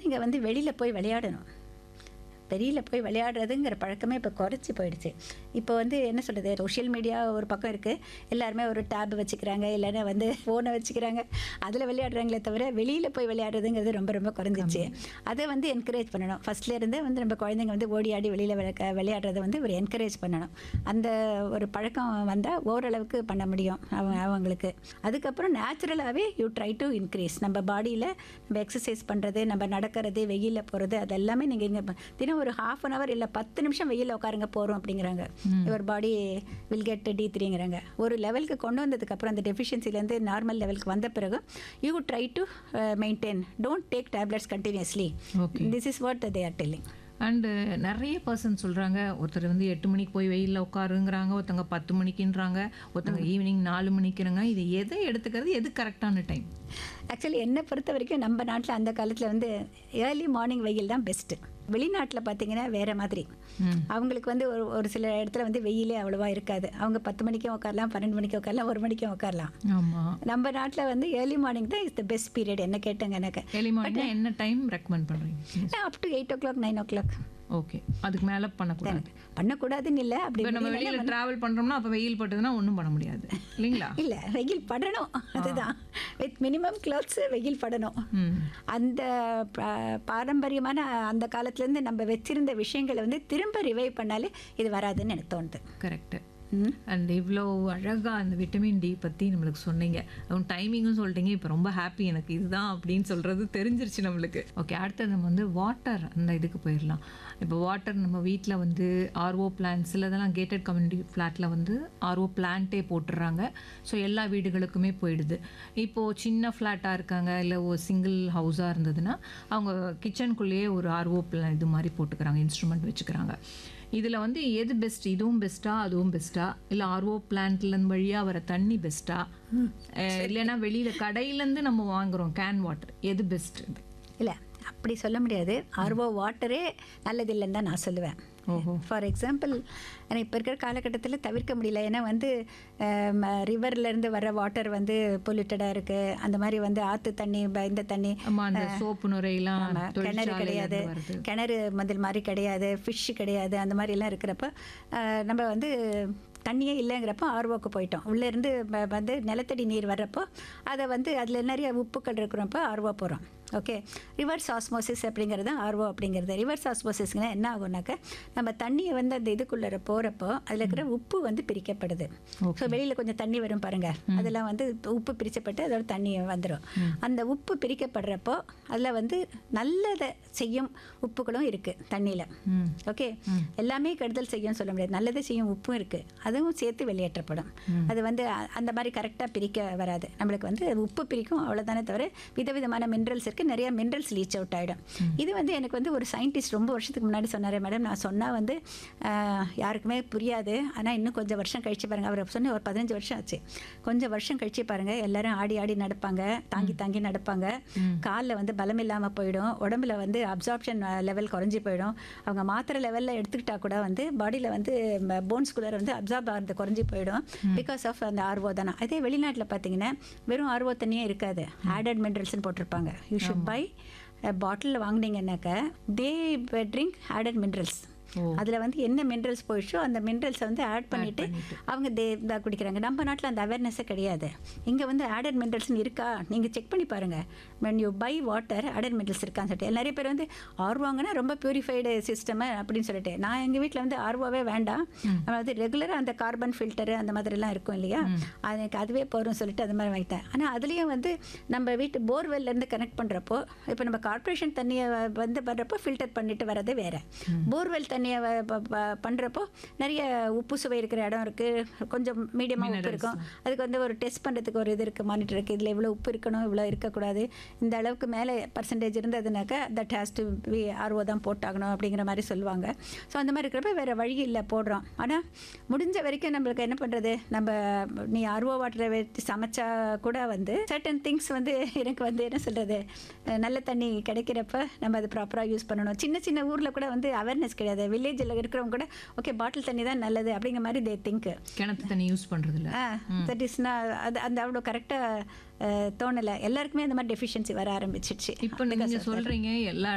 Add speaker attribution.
Speaker 1: குழந்தைங்க வந்து வெளியில் போய் விளையாடணும் வெளியில் போய் விளையாடுறதுங்கிற பழக்கமே இப்போ குறைச்சி போயிடுச்சு இப்போ வந்து என்ன சொல்கிறது சோஷியல் மீடியா ஒரு பக்கம் இருக்குது எல்லாருமே ஒரு டேப் வச்சுக்கிறாங்க இல்லைன்னா வந்து ஃபோனை வச்சுக்கிறாங்க அதில் விளையாடுறாங்களே தவிர வெளியில் போய் விளையாடுறதுங்கிறது ரொம்ப ரொம்ப குறைஞ்சிச்சு அதை வந்து என்கரேஜ் பண்ணணும் ஃபஸ்ட்லேருந்தே வந்து நம்ம குழந்தைங்க வந்து ஓடி ஆடி வெளியில் விளக்க விளையாடுறதை வந்து ஒரு என்கரேஜ் பண்ணணும் அந்த ஒரு பழக்கம் வந்தால் ஓரளவுக்கு பண்ண முடியும் அவங்க அவங்களுக்கு அதுக்கப்புறம் நேச்சுரலாகவே யூ ட்ரை டு இன்க்ரீஸ் நம்ம பாடியில் நம்ம எக்ஸசைஸ் பண்ணுறது நம்ம நடக்கிறது வெயிலில் போகிறது அது எல்லாமே நீங்கள் இங்கே தினம் ஒரு ஹாஃப் அன் ஹவர் இல்லை பத்து நிமிஷம் வெயிலில் உட்காருங்க போகிறோம் அப்படிங்கிறாங்க your body will get D த்ரீங்கிறாங்க ஒரு லெவலுக்கு கொண்டு வந்ததுக்கப்புறம் அந்த டெஃபிஷியன்சிலேருந்து நார்மல் லெவலுக்கு வந்த பிறகு you try to maintain don't take tablets continuously
Speaker 2: okay
Speaker 1: this is what they are telling
Speaker 2: and நிறைய பர்சன் சொல்கிறாங்க ஒருத்தர் வந்து எட்டு மணிக்கு போய் வெயிலில் உட்காருங்கிறாங்க ஒருத்தங்க பத்து மணிக்குன்றாங்க ஒருத்தங்க ஈவினிங் நாலு மணிக்குறாங்க இது எதை எடுத்துக்கிறது எது கரெக்டான டைம்
Speaker 1: ஆக்சுவலி என்னை பொறுத்த வரைக்கும் நம்ம நாட்டில் அந்த காலத்தில் வந்து ஏர்லி மார்னிங் வெயில் தான் பெஸ்ட்டு வெளிநாட்டில் பார்த்தீங்கன்னா வேறு மாதிரி
Speaker 2: ம்
Speaker 1: அவங்களுக்கு வந்து ஒரு ஒரு சில இடத்துல வந்து வெயிலே அவ்வளோவா இருக்காது அவங்க பத்து மணிக்கும் உட்காரலாம் பன்னெண்டு மணிக்கும் உட்காரலாம் ஒரு மணிக்கும் உட்காரலாம்
Speaker 2: ஆமாம்
Speaker 1: நம்ம நாட்டில் வந்து ஏர்லி மார்னிங் தான் இஸ் த பெஸ்ட் பீரியட் என்ன கேட்டேங்க எனக்கு
Speaker 2: ஏர்லி மார்னிங் என்ன டைம் ரெக்கமெண்ட் பண்ணுறீங்க
Speaker 1: up to eight o'clock nine o'clock
Speaker 2: okay அதுக்கு மேலே பண்ணக்கூடாது
Speaker 1: பண்ணக்கூடாதுன்னு இல்லை அப்படி
Speaker 2: இப்போ நம்ம வெளியில் ட்ராவல் பண்ணுறோம்னா அப்போ வெயில் பட்டதுன்னா ஒன்றும் பண்ண முடியாது இல்லைங்களா
Speaker 1: இல்லை வெயில் படணும் அதுதான் வித் மினிமம் க்ளோத்ஸ் வெயில் படணும்
Speaker 2: ம்
Speaker 1: அந்த பா- பாரம்பரியமான அந்த காலத்துலேருந்து நம்ம வச்சிருந்த விஷயங்களை வந்து திரும்ப ரிவைவ் பண்ணாலே இது வராதுன்னு எனக்கு தோணுது
Speaker 2: கரெக்டு
Speaker 1: ம்
Speaker 2: அண்ட் இவ்வளோ அழகாக அந்த விட்டமின் டி பற்றி நம்மளுக்கு சொன்னீங்க அதுவும் டைமிங்கும் சொல்லிட்டீங்க இப்போ ரொம்ப ஹாப்பி எனக்கு இதுதான் அப்படின்னு சொல்கிறது தெரிஞ்சிருச்சு நம்மளுக்கு ஓகே அடுத்தது நம்ம வந்து வாட்டர் அந்த இதுக்கு போயிடலாம் இப்போ வாட்டர் நம்ம வீட்டில் வந்து ஆர்ஓ பிளான்ஸ் இதெல்லாம் கேட்டட் கம்யூனிட்டி ஃப்ளாட்டில் வந்து ஆர்ஓ பிளான்ட்டே போட்டுடுறாங்க ஸோ எல்லா வீடுகளுக்குமே போயிடுது இப்போது சின்ன ஃப்ளாட்டாக இருக்காங்க இல்லை ஒரு சிங்கிள் ஹவுஸாக இருந்ததுன்னா அவங்க கிச்சனுக்குள்ளேயே ஒரு ஆர்ஓ பிளான் இது மாதிரி போட்டுக்கிறாங்க இன்ஸ்ட்ருமெண்ட் வச்சுக்கிறாங்க இதில் வந்து எது பெஸ்ட் இதுவும் பெஸ்ட்டா அதுவும் பெஸ்ட்டா இல்லை ஆர்ஓ பிளான்ட்லேருந்து வழியாக வர தண்ணி பெஸ்ட்டா இல்லைன்னா வெளியில் கடையிலேருந்து நம்ம வாங்குறோம் கேன் வாட்டர் எது பெஸ்ட்
Speaker 1: இல்லை அப்படி சொல்ல முடியாது ஆர்வோ வாட்டரே நல்லதில்லைன்னு தான் நான் சொல்லுவேன்
Speaker 2: ஓஹோ
Speaker 1: ஃபார் எக்ஸாம்பிள் இப்போ இருக்கிற காலகட்டத்தில் தவிர்க்க முடியல ஏன்னா வந்து ரிவர்லேருந்து வர வாட்டர் வந்து பொல்யூட்டடாக இருக்குது அந்த மாதிரி வந்து ஆற்று தண்ணி ப- இந்த தண்ணி
Speaker 2: ஆமா அந்த சோப்பு நுரையெல்லாம்
Speaker 1: ஆமா, கிணறு கிடையாது
Speaker 2: தொழிற்சாலையிலேருந்து வருது
Speaker 1: கிணறு மதில் மாதிரி கிடையாது ஃபிஷ் கிடையாது அந்த மாதிரி எல்லாம் இருக்கிறப்ப அஹ், நம்ம வந்து தண்ணியே இல்லைங்கிறப்போ ஆர்வோக்கு போயிட்டோம் உள்ளேருந்து வ- வந்து நிலத்தடி நீர் வர்றப்போ அதை வந்து அதில் நிறைய உப்புக்கள் இருக்கிறப்போ ஆர்வோ போகிறோம் ஓகே ரிவர்ஸ் ஆஸ்மோசிஸ் அப்படிங்கிறது தான் ஆர்வோ அப்படிங்கிறது ரிவர்ஸ் ஆஸ்மோசிஸ்னா என்ன ஆகும்னாக்க நம்ம தண்ணியை வந்து அந்த இதுக்குள்ளே போகிறப்போ அதில் இருக்கிற உப்பு வந்து பிரிக்கப்படுது ஸோ வெளியில் கொஞ்சம் தண்ணி வரும் பாருங்க அதெல்லாம் வந்து உப்பு பிரிக்கப்பட்டு அதோட தண்ணி வந்துடும் அந்த உப்பு பிரிக்கப்படுறப்போ அதில் வந்து நல்லதை செய்யும் உப்புகளும் இருக்குது தண்ணியில்
Speaker 2: ம்
Speaker 1: ஓகே எல்லாமே கெடுதல் செய்யும் சொல்ல முடியாது நல்லதை செய்யும் உப்பும் இருக்குது அதுவும் சேர்த்து வெளியேற்றப்படும் அது வந்து அ- அந்த மாதிரி கரெக்டாக பிரிக்க வராது நம்மளுக்கு வந்து உப்பு பிரிக்கும் அவ்வளோதானே தவிர விதவிதமான மினரல்ஸ் இருக்குது நிறைய மினரல்ஸ் லீச் அவுட் ஆகிடும் இது வந்து எனக்கு வந்து ஒரு சயின்டிஸ்ட் ரொம்ப வருஷத்துக்கு முன்னாடி சொன்னார் மேடம் நான் சொன்னால் வந்து ஆஹ், யாருக்குமே புரியாது ஆனால் இன்னும் கொஞ்சம் வருஷம் கழிச்சு பாருங்கள் அவர் சொன்ன ஒரு பதினஞ்சு வருஷம் ஆச்சு கொஞ்சம் வருஷம் கழிச்சு பாருங்கள் எல்லாரும் ஆடி ஆடி நடப்பாங்க தாங்கி தாங்கி நடப்பாங்க காலில் வந்து பலம் இல்லாமல் போயிடும் உடம்புல வந்து அப்சார்ப்ஷன் லெவல் குறைஞ்சி போயிடும் அவங்க மாத்திரை லெவலில் எடுத்துக்கிட்டா கூட வந்து பாடியில் வந்து போன்ஸ்குள்ளே வந்து அப்சார்ப் ஆகிறது குறைஞ்சி போயிடும் பிகாஸ் ஆஃப் அந்த ஆர்வோ தானே அதே வெளிநாட்டில் பார்த்தீங்கன்னா வெறும் ஆர்வோ தண்ணியே இருக்காது ஆடட் மினரல்ஸ்னு போட்டிருப்பாங்க யூ ஷுட் பை பாட்டிலில் வாங்கினீங்கன்னாக்க they drink added minerals
Speaker 2: oh.
Speaker 1: அதில் வந்து என்ன மினரல்ஸ் போயிடுச்சோ அந்த மினரல்ஸை வந்து ஆட் பண்ணிட்டு அவங்க தே இதாக குடிக்கிறாங்க நம்ம நாட்டில் அந்த அவேர்னஸே கிடையாது இங்கே வந்து ஆடட் மினரல்ஸ்னு இருக்கா நீங்கள் செக் பண்ணி பாருங்கள் when you buy water added minerals இருக்கான்னு சொல்லிட்டு நிறைய பேர் வந்து ஆர்வாங்கன்னா ரொம்ப பியூரிஃபைடு சிஸ்டம் அப்படின்னு சொல்லிட்டு நான் எங்கள் வீட்டில் வந்து ஆர்வாவே வேண்டாம் நம்ம வந்து ரெகுலராக அந்த கார்பன் ஃபில்டரு அந்த மாதிரிலாம் இருக்கும் இல்லையா அது எனக்கு அதுவே போகிறோம் சொல்லிட்டு அது மாதிரி வாங்கிட்டேன் ஆனால் அதுலேயும் வந்து நம்ம வீட்டு போர்வெல்லேருந்து கனெக்ட் பண்ணுறப்போ இப்போ நம்ம கார்ப்பரேஷன் தண்ணியை வ- வந்து பண்ணுறப்போ ஃபில்டர் பண்ணிட்டு வரது வேறு போர்வெல் தண்ணியை வ- ப- ப- பண்ணுறப்போ நிறைய உப்பு சுவை இருக்கிற இடம் இருக்குது கொஞ்சம் மீடியமாக உப்பு இருக்கும் அதுக்கு வந்து ஒரு டெஸ்ட் பண்ணுறதுக்கு ஒரு இது இருக்குது மானிட்டர் இருக்குது இதில் இவ்வளோ உப்பு இருக்கணும் இவ்வளோ இருக்கக்கூடாது இந்த அளவுக்கு மேலே பர்சன்டேஜ் இருந்ததுனாக்கா that has to be RO தான் போட்டாகணும் அப்படிங்கிற மாதிரி சொல்லுவாங்க ஸோ அந்த மாதிரி இருக்கிறப்ப வேறு வழி இல்லை போடுறோம் ஆனால் முடிஞ்ச வரைக்கும் நம்மளுக்கு என்ன பண்ணுறது நம்ம நீ ஆர்ஓ வாட்டரை வச்சு சமைச்சா கூட வந்து சர்டன் திங்ஸ் வந்து எனக்கு வந்து என்ன சொல்கிறது நல்ல தண்ணி கிடைக்கிறப்ப நம்ம அது ப்ராப்பராக யூஸ் பண்ணணும் சின்ன சின்ன ஊரில் கூட வந்து அவேர்னஸ் கிடையாது வில்லேஜில் இருக்கிறவங்க கூட ஓகே பாட்டில் தண்ணி தான் நல்லது அப்படிங்கிற மாதிரி தே திங்க்
Speaker 2: கிணத்து தண்ணி யூஸ் பண்ணுறது இல்லை
Speaker 1: தட் இஸ் அது அந்த அவ்வளோ கரெக்டாக தோணலை எல்லாருக்குமே அந்த மாதிரி டெஃபிஷியன்சி வர ஆரம்பிச்சிடுச்சு
Speaker 2: இப்போ நீங்கள் சொல்கிறீங்க எல்லா